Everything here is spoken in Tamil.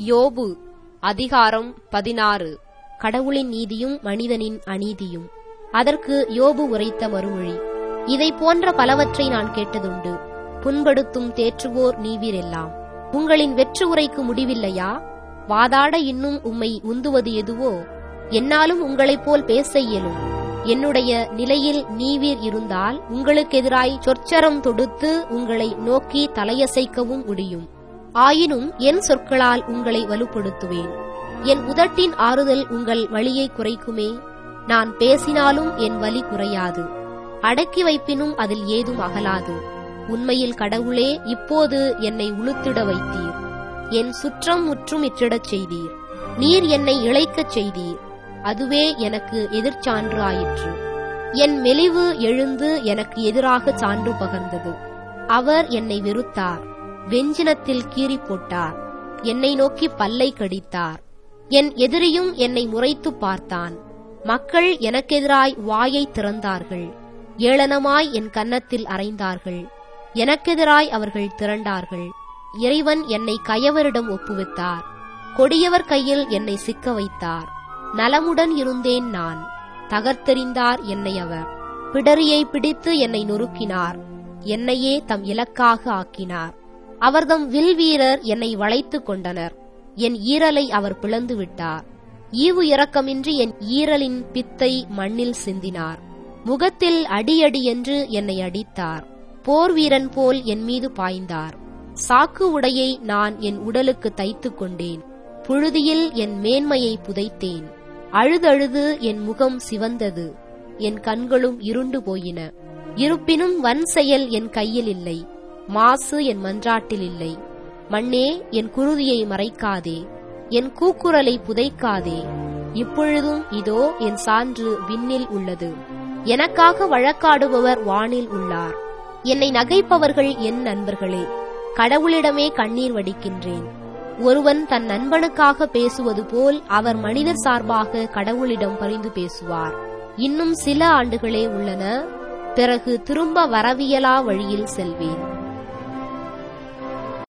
யோபு அதிகாரம் பதினாறு கடவுளின் நீதியும் மனிதனின் அநீதியும் அதற்கு யோபு உரைத்த மறுமொழி இதை போன்ற பலவற்றை நான் கேட்டதுண்டு புண்படுத்தும் தேற்றுவோர் நீவீரெல்லாம் உங்களின் வெற்று உரைக்கு முடிவில்லையா வாதாட இன்னும் உம்மை உந்துவது எதுவோ என்னாலும் உங்களைப் போல் பேச இயலும் என்னுடைய நிலையில் நீவீர் இருந்தால் உங்களுக்கு எதிராய் சொற்சரம் தொடுத்து உங்களை நோக்கி தலையசைக்கவும் முடியும் ஆயினும் என் சொற்களால் உங்களை வலுப்படுத்துவேன் என் உதட்டின் ஆறுதல் உங்கள் வலியை குறைக்குமே நான் பேசினாலும் என் வலி குறையாது அடக்கி வைப்பினும் அதில் ஏதும் அகலாது உண்மையில் கடவுளே இப்போது என்னை உளுத்திட வைத்தீர் என் சுற்றம் முற்றும் இற்றிடச் செய்தீர் நீர் என்னை இழைக்கச் செய்தீர் அதுவே எனக்கு எதிர்ச்சான்று ஆயிற்று என் மெலிவு எழுந்து எனக்கு எதிராக சான்று பகர்ந்தது அவர் என்னை வெறுத்தார் வெஞ்சினத்தில் கீறி போட்டார் என்னை நோக்கி பல்லை கடித்தார் என் எதிரியும் என்னை முறைத்துப் பார்த்தான் மக்கள் எனக்கெதிராய் வாயை திறந்தார்கள் ஏளனமாய் என் கன்னத்தில் அறைந்தார்கள் எனக்கெதிராய் அவர்கள் திரண்டார்கள் இறைவன் என்னை கயவரிடம் ஒப்புவித்தார் கொடியவர் கையில் என்னை சிக்க வைத்தார் நலமுடன் இருந்தேன் நான் தகர்த்தெறிந்தார் என்னை அவர் பிடரியை பிடித்து என்னை நொறுக்கினார் என்னையே தம் இலக்காக ஆக்கினார் அவர்தம் வில் வீரர் என்னை வளைத்துக் கொண்டனர் என் ஈரலை அவர் பிளந்து விட்டார் ஈவு இரக்கமின்றி என் ஈரலின் பித்தை மண்ணில் சிந்தினார் முகத்தில் அடியடி என்று என்னை அடித்தார் போர் வீரன் போல் என் மீது பாய்ந்தார் சாக்கு உடையை நான் என் உடலுக்கு தைத்துக் கொண்டேன் புழுதியில் என் மேன்மையை புதைத்தேன் அழுதழுது என் முகம் சிவந்தது என் கண்களும் இருண்டு போயின இருப்பினும் வன் செயல் என் கையில் இல்லை மாசு என் மன்றாட்டில் இல்லை மண்ணே என் குருதியை மறைக்காதே என் கூக்குரலை புதைக்காதே இப்பொழுதும் இதோ என் சான்று விண்ணில் உள்ளது எனக்காக வழக்காடுபவர் வானில் உள்ளார் என்னை நகைப்பவர்கள் என் நண்பர்களே கடவுளிடமே கண்ணீர் வடிக்கின்றேன் ஒருவன் தன் நண்பனுக்காக பேசுவது போல் அவர் மனிதர் சார்பாக கடவுளிடம் பரிந்து பேசுவார் இன்னும் சில ஆண்டுகளே உள்ளன பிறகு திரும்ப வரவியலா வழியில் செல்வேன்